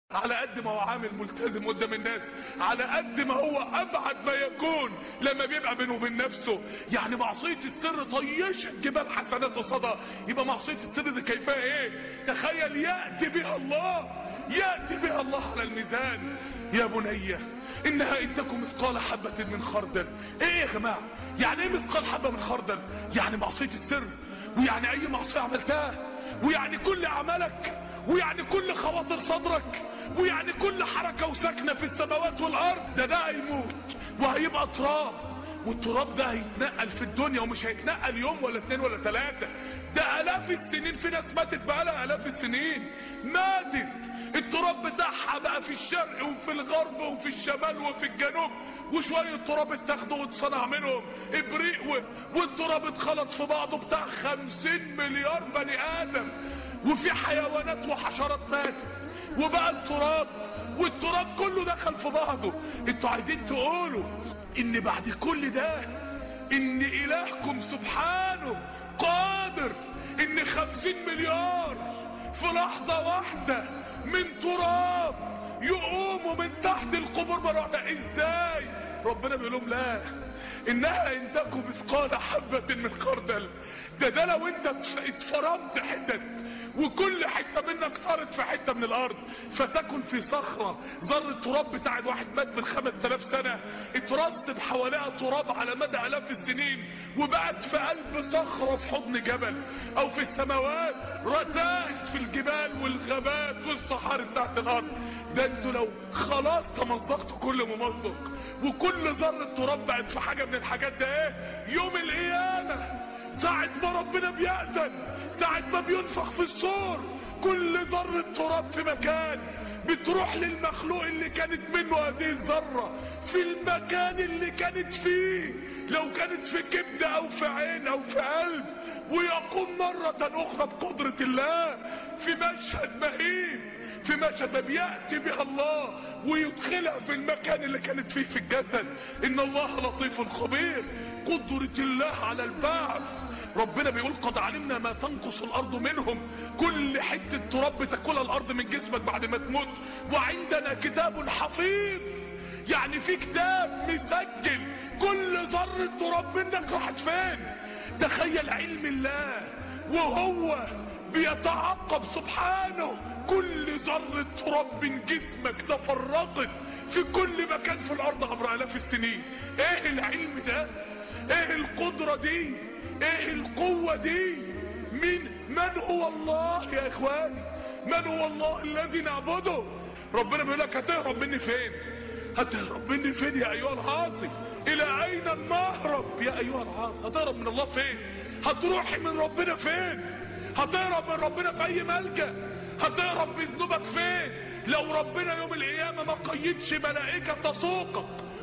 على قد ما هو عامل ملتزم قدام الناس على قد ما هو ابعد ما يكون لما بيبقى بينه وبين نفسه يعني معصية السر طيشت جبال حسنات قصادها يبقى معصية السر دي كيفها ايه تخيل يأتي بها الله يأتي بها الله على الميزان يا بني انها ان تكن مثقال حبة من خردل ايه يا جماعة يعني ايه مثقال حبة من خردل يعني معصية السر ويعني اي معصية عملتها ويعني كل اعمالك ويعني كل خواطر صدرك ويعني كل حركة وسكنة في السماوات والارض ده ده هيموت وهيبقى تراب والتراب ده هيتنقل في الدنيا ومش هيتنقل يوم ولا اتنين ولا تلاتة ده الاف السنين في ناس ماتت بقالها الاف السنين ماتت التراب بتاعها بقى في الشرق وفي الغرب وفي الشمال وفي الجنوب وشوية تراب اتاخدوا واتصنع منهم ابريق و... والتراب اتخلط في بعضه بتاع خمسين مليار بني ادم وفي حيوانات وحشرات ماتت وبقى التراب والتراب كله دخل في بعضه انتوا عايزين تقولوا ان بعد كل ده ان الهكم سبحانه قادر ان خمسين مليار في لحظة واحدة من تراب يقوموا من تحت القبور مرة واحدة ازاي ربنا بيقول لهم لا انها ان تكن مثقال حبة من خردل ده ده لو انت اتفرمت حتت وكل حتة منك طارت في حتة من الارض فتكن في صخرة ذر التراب بتاعت واحد مات من خمس تلاف سنة اترصد حواليها تراب على مدى الاف السنين وبقت في قلب صخرة في حضن جبل او في السماوات رتات في الجبال والغابات والصحاري بتاعت الارض ده انتوا لو خلاص تمزقتوا كل ممزق وكل ذرة تراب بقت في حاجة من الحاجات ده ايه يوم القيامة ساعة ما ربنا بيأذن ساعة ما بينفخ في الصور كل ذرة تراب في مكان بتروح للمخلوق اللي كانت منه هذه الذرة في المكان اللي كانت فيه لو كانت في كبد او في عين او في قلب ويقوم مرة اخرى بقدرة الله في مشهد مهين في مشهد ما بيأتي بها الله ويدخلها في المكان اللي كانت فيه في الجسد ان الله لطيف خبير قدرة الله على البعث ربنا بيقول قد علمنا ما تنقص الارض منهم كل حتة تراب بتاكلها الارض من جسمك بعد ما تموت وعندنا كتاب حفيظ يعني في كتاب مسجل كل ذرة تراب منك راحت فين تخيل علم الله وهو بيتعقب سبحانه كل ذرة تراب من جسمك تفرقت في كل مكان في الارض عبر الاف السنين ايه العلم ده ايه القدرة دي ايه القوة دي من من هو الله يا اخواني من هو الله الذي نعبده ربنا بيقول لك هتهرب مني فين هتهرب مني فين يا ايها العاصي الى اين المهرب يا ايها العاصي هتهرب من الله فين هتروحي من ربنا فين هتهرب من ربنا في اي ملجأ هتهرب بذنوبك فين لو ربنا يوم القيامة ما قيدش ملائكة تسوقك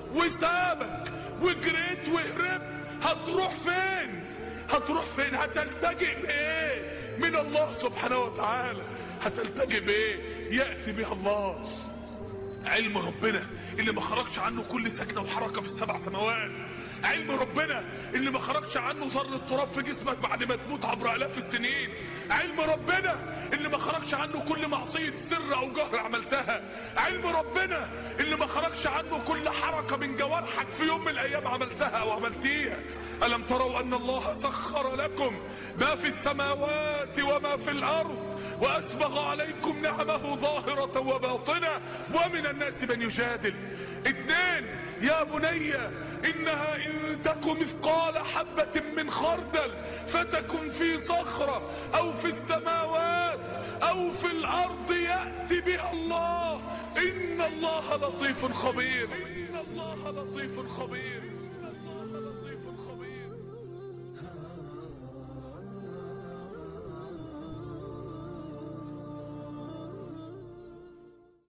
وسابك وجريت وهربت هتروح فين هتروح فين هتلتجئ بايه من الله سبحانه وتعالى هتلتجئ بايه يأتي بها الله علم ربنا اللي ما خرجش عنه كل سكنة وحركة في السبع سماوات علم ربنا اللي ما خرجش عنه ذرة تراب في جسمك بعد ما تموت عبر الاف السنين علم ربنا اللي ما خرجش عنه كل معصية سر او جهر عملتها علم ربنا اللي ما خرجش عنه كل حركة من جوارحك في يوم من الايام عملتها او عملتيها الم تروا ان الله سخر لكم ما في السماوات وما في الارض واسبغ عليكم نعمه ظاهرة وباطنة ومن الناس من يجادل اثنين يا بني انها ان تك مثقال حبة من خردل فتكن في صخرة او في السماوات او في الارض يأتي بها الله ان الله لطيف خبير ان الله لطيف خبير